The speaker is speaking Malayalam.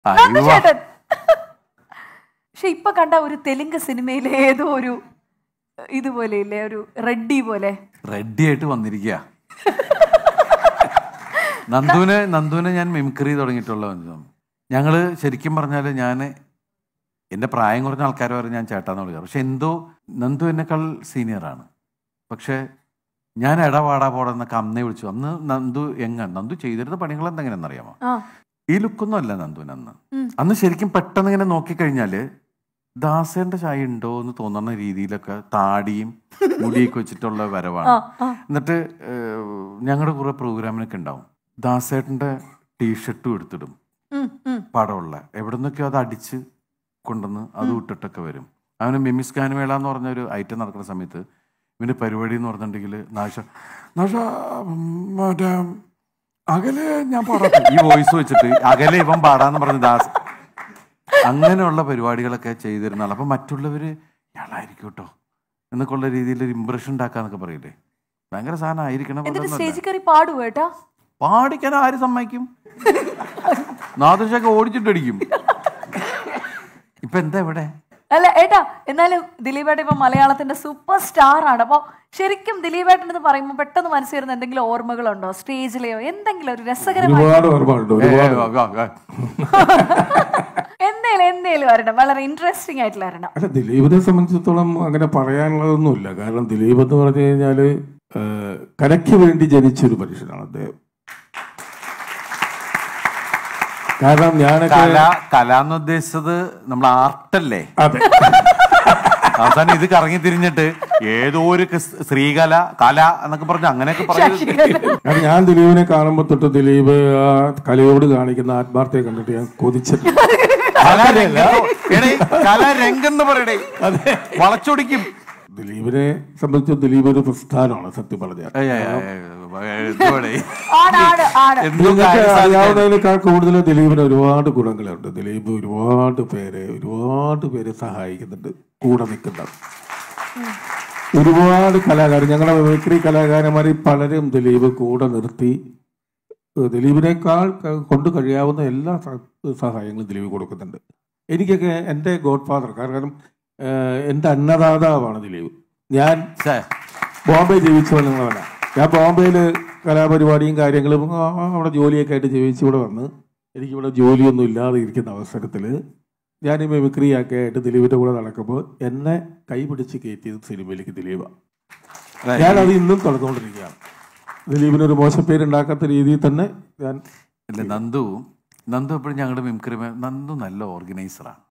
നന്ദു അയ്യോ. ചേട്ടൻ പക്ഷെ ഇപ്പൊ കണ്ട ഒരു തെലുങ്ക് സിനിമയിലെ ഏതോ ഒരു ഇതുപോലെ ഇല്ലേ ഒരു റെഡ്ഡി പോലെ റെഡി ആയിട്ട് വന്നിരിക്കുക നന്ദുവിനെ നന്ദുവിനെ ഞാൻ മിമിക്രി തുടങ്ങിയിട്ടുള്ള ബന്ധം. ഞങ്ങള് ശരിക്കും പറഞ്ഞാൽ ഞാൻ എൻ്റെ പ്രായം കുറഞ്ഞ ആൾക്കാർ പറയും ഞാൻ ചേട്ടാന്ന് വിളിക്കാറ് പക്ഷെ എന്തോ നന്ദു എന്നെക്കാൾ സീനിയറാണ് പക്ഷെ ഞാൻ എടപാടാ പോടെന്നൊക്കെ അന്നേ വിളിച്ചു അന്ന് നന്ദു എങ്ങ നന്ദു ചെയ്തിരുന്ന പണികൾ എന്തെങ്ങനെയെന്ന് അറിയാമോ ആ ഈ ലുക്കൊന്നും അല്ല നന്ദുവിന് അന്ന് ഉം. അന്ന് ശരിക്കും പെട്ടെന്ന് ഇങ്ങനെ നോക്കിക്കഴിഞ്ഞാല് ദാസേന്റെ ചായ ഉണ്ടോ എന്ന് തോന്നുന്ന രീതിയിലൊക്കെ താടിയും മുടിയൊക്കെ വെച്ചിട്ടുള്ള വരവാണ് ആ ആ എന്നിട്ട് ഞങ്ങളുടെ കുറെ പ്രോഗ്രാമിനൊക്കെ ഉണ്ടാവും ദാസേട്ടന്റെ ടീഷർട്ടും എടുത്തിടും ഉം, ഉം. പടമുള്ള എവിടെ നിന്നൊക്കെയോ അത് അടിച്ച് കൊണ്ടുവന്ന് അത് ഇട്ടിട്ടൊക്കെ വരും അവന് മിമിസ് ഗാനമേള എന്ന് പറഞ്ഞ ഒരു ഐറ്റം നടക്കുന്ന സമയത്ത് ഇവന്റെ പരിപാടി എന്ന് പറഞ്ഞിട്ടുണ്ടെങ്കിൽ നാഷ നാഷ മാഡം അകലെ ഞാൻ പാടാം ഈ വോയിസ് വെച്ചിട്ട് അകലെ ഇവൻ പാടാന്ന് പറഞ്ഞ് ദാസ് അങ്ങനെയുള്ള പരിപാടികളൊക്കെ ചെയ്തിരുന്ന ആൾ അപ്പൊ മറ്റുള്ളവര് ഇയാളായിരിക്കും കേട്ടോ എന്നൊക്കെ ഉള്ള രീതിയിൽ ഒരു ഇമ്പ്രഷൻ ഉണ്ടാക്കാന്നൊക്കെ പറയില്ലേ ഭയങ്കര സാധനം ആയിരിക്കണം എന്നിട്ട് എന്നൊന്നുമല്ല. സ്റ്റേജിൽ കയറി പാടുവോ ഏട്ടാ പാടിക്കാൻ ആര് സമ്മതിക്കും നാദൃശൊക്കെ ഓടിച്ചിട്ടടിക്കും ഇപ്പൊ എന്താ ഇവിടെ അല്ല ഏട്ടാ എന്നാലും ദിലീപേട്ടൻ ഇപ്പൊ മലയാളത്തിന്റെ സൂപ്പർ സ്റ്റാർ ആണ് അപ്പൊ ശരിക്കും ദിലീപേട്ടൻ എന്ന് പറയുമ്പോൾ പെട്ടെന്ന് മനസ്സിൽ വരുന്ന എന്തെങ്കിലും ഓർമ്മകളുണ്ടോ സ്റ്റേജിലെയോ എന്തെങ്കിലും ഒരു രസകരമായ ഒരുപാട് ഓർമ്മയുണ്ട് ഏ, ഒരുപാട് ആ, ആ, ആ. എന്തേലും എന്തേലും വരണം വളരെ ഇൻട്രസ്റ്റിംഗ് ആയിട്ടുള്ള വരണം അല്ല ദിലീപിനെ സംബന്ധിച്ചിടത്തോളം അങ്ങനെ പറയാനുള്ളതൊന്നുമില്ല കാരണം ദിലീപ് എന്ന് പറഞ്ഞു കഴിഞ്ഞാല് ഏഹ്, കലയ്ക്ക് വേണ്ടി ജനിച്ചൊരു മനുഷ്യനാണ് അദ്ദേഹം കാരണം ഞാനൊക്കെ കല കല എന്ന് ഉദ്ദേശിച്ചത് നമ്മൾ ആർട്ടല്ലേ അതെ അവസാനം ഇത് കറങ്ങി തിരിഞ്ഞിട്ട് ഏതോ ഒരു ക്രിസ്- സ്ത്രീകല കല എന്നൊക്കെ പറഞ്ഞു അങ്ങനെയൊക്കെ പറയുന്നത് കാരണം ഞാൻ ദിലീപിനെ കാണുമ്പോൾ തൊട്ട് ദിലീപ് ആ കലയോട് കാണിക്കുന്ന ആത്മാർത്ഥയെ കണ്ടിട്ട് ഞാൻ കൊതിച്ചിട്ടുണ്ട് കലാരംഗം എടേ, കലാരംഗം എന്ന് പറയടേ വളച്ചൊടിക്കും ദിലീപിനെ സംബന്ധിച്ച് ദിലീപ് ഒരു പ്രസ്ഥാനമാണ് സത്യം പറഞ്ഞാൽ ഏയ് ഏയ് ഏയ് ഏയ് എന്തുവാടേ? ആണ് ആണ് ആണ് എന്തോ നിങ്ങൾക്ക് കാര്യം സാധിക്കാൻ- അറിയാവുന്നതിനേക്കാൾ കൂടുതൽ ദിലീപിന് ഒരുപാട് ഗുണങ്ങളുണ്ട് ദിലീപ് ഒരുപാട് പേരെ ഒരുപാട് പേരെ സഹായിക്കുന്നുണ്ട് കൂടെ നിൽക്കുന്നുണ്ട് ഒരുപാട് കലാകാരൻ ഞങ്ങളുടെ മിമിക്രി കലാകാരന്മാരിൽ പലരും ദിലീപ് കൂടെ നിർത്തി ഏഹ് ദിലീപിനേക്കാൾ ക- കൊണ്ട് കഴിയാവുന്ന എല്ലാ സ- സഹായങ്ങളും ദിലീപ് കൊടുക്കുന്നുണ്ട് എനിക്കൊക്കെ എൻ്റെ ഗോഡ് ഫാദർ കാരണം ഏഹ് എൻ്റെ അന്നദാതാവാണ് ദിലീപ് ഞാൻ ഛേ, ബോംബെ ജീവിച്ചു വന്നവനാണ് ഞാൻ ബോംബെയിൽ കലാപരിപാടിയും കാര്യങ്ങളും ആ, ആ, അവിടെ ജോലിയൊക്കെ ആയിട്ട് ജീവിച്ച് ഇവിടെ വന്ന് എനിക്കിവിടെ ജോലിയൊന്നും ഇല്ലാതെ ഇരിക്കുന്ന അവസരത്തിൽ ഞാൻ ഈ മിമിക്രിയൊക്കെ ആയിട്ട് ദിലീപിൻ്റെ കൂടെ നടക്കുമ്പോൾ എന്നെ കൈപിടിച്ച് കയറ്റിയത് സിനിമയിലേക്ക് ദിലീപാണ് ഞാൻ അത് ഇന്നും തുടർന്നുകൊണ്ടിരിക്കുകയാണ് ദിലീപിനൊരു മോശം പേരുണ്ടാക്കാത്ത രീതിയിൽ തന്നെ ഞാൻ ഇല്ല നന്ദു നന്ദു എപ്പോഴും ഞങ്ങളുടെ മിമിക്രി നന്ദു നല്ല ഓർഗനൈസറാണ്